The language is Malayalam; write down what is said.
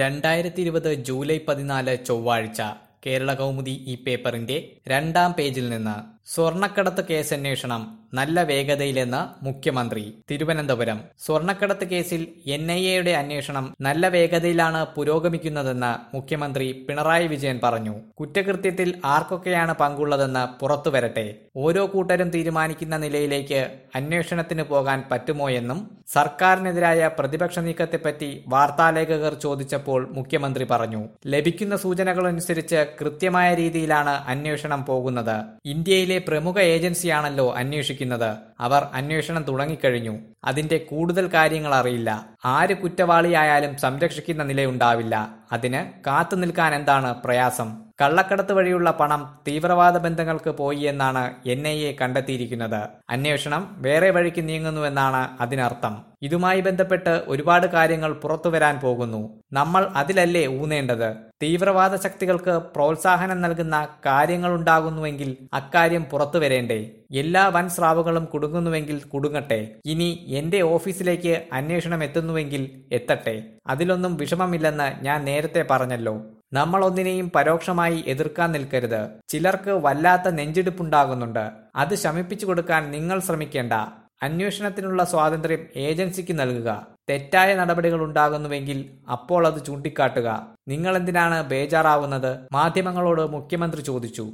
രണ്ടായിരത്തി ഇരുപത് ജൂലൈ പതിനാല് ചൊവ്വാഴ്ച കേരള കൗമുദി ഈ പേപ്പറിന്റെ രണ്ടാം പേജിൽ നിന്ന് സ്വർണക്കടത്ത് കേസന്വേഷണം നല്ല വേഗതയിലെന്ന് മുഖ്യമന്ത്രി തിരുവനന്തപുരം സ്വർണക്കടത്ത് കേസിൽ എൻ ഐ എയുടെ അന്വേഷണം നല്ല വേഗതയിലാണ് പുരോഗമിക്കുന്നതെന്ന് മുഖ്യമന്ത്രി പിണറായി വിജയൻ പറഞ്ഞു കുറ്റകൃത്യത്തിൽ ആർക്കൊക്കെയാണ് പങ്കുള്ളതെന്ന് പുറത്തുവരട്ടെ ഓരോ കൂട്ടരും തീരുമാനിക്കുന്ന നിലയിലേക്ക് അന്വേഷണത്തിന് പോകാൻ പറ്റുമോയെന്നും സർക്കാരിനെതിരായ പ്രതിപക്ഷ നീക്കത്തെപ്പറ്റി വാർത്താലേഖകർ ചോദിച്ചപ്പോൾ മുഖ്യമന്ത്രി പറഞ്ഞു ലഭിക്കുന്ന സൂചനകളനുസരിച്ച് കൃത്യമായ രീതിയിലാണ് അന്വേഷണം പോകുന്നത് ഇന്ത്യയിലെ പ്രമുഖ ഏജൻസിയാണല്ലോ അന്വേഷിക്കുന്നത് അവർ അന്വേഷണം തുടങ്ങിക്കഴിഞ്ഞു അതിന്റെ കൂടുതൽ കാര്യങ്ങൾ അറിയില്ല ആര് കുറ്റവാളിയായാലും സംരക്ഷിക്കുന്ന നിലയുണ്ടാവില്ല അതിന് കാത്തു നിൽക്കാൻ എന്താണ് പ്രയാസം കള്ളക്കടത്ത് വഴിയുള്ള പണം തീവ്രവാദ ബന്ധങ്ങൾക്ക് പോയി എന്നാണ് എൻ ഐ എ കണ്ടെത്തിയിരിക്കുന്നത് അന്വേഷണം വേറെ വഴിക്ക് നീങ്ങുന്നുവെന്നാണ് അതിനർത്ഥം ഇതുമായി ബന്ധപ്പെട്ട് ഒരുപാട് കാര്യങ്ങൾ പുറത്തുവരാൻ പോകുന്നു നമ്മൾ അതിലല്ലേ ഊന്നേണ്ടത് തീവ്രവാദ ശക്തികൾക്ക് പ്രോത്സാഹനം നൽകുന്ന കാര്യങ്ങളുണ്ടാകുന്നുവെങ്കിൽ അക്കാര്യം പുറത്തു വരേണ്ടേ എല്ലാ വൻ സ്രാവുകളും കുടുങ്ങുന്നുവെങ്കിൽ കുടുങ്ങട്ടെ ഇനി എന്റെ ഓഫീസിലേക്ക് അന്വേഷണം എത്തുന്നുവെങ്കിൽ എത്തട്ടെ അതിലൊന്നും വിഷമമില്ലെന്ന് ഞാൻ നേരത്തെ പറഞ്ഞല്ലോ നമ്മൾ ഒന്നിനെയും പരോക്ഷമായി എതിർക്കാൻ നിൽക്കരുത് ചിലർക്ക് വല്ലാത്ത നെഞ്ചിടിപ്പുണ്ടാകുന്നുണ്ട് അത് ശമിപ്പിച്ചു കൊടുക്കാൻ നിങ്ങൾ ശ്രമിക്കേണ്ട അന്വേഷണത്തിനുള്ള സ്വാതന്ത്ര്യം ഏജൻസിക്ക് നൽകുക തെറ്റായ നടപടികൾ ഉണ്ടാകുന്നുവെങ്കിൽ അപ്പോൾ അത് ചൂണ്ടിക്കാട്ടുക നിങ്ങൾ എന്തിനാണ് ബേജാറാവുന്നത് മാധ്യമങ്ങളോട് മുഖ്യമന്ത്രി ചോദിച്ചു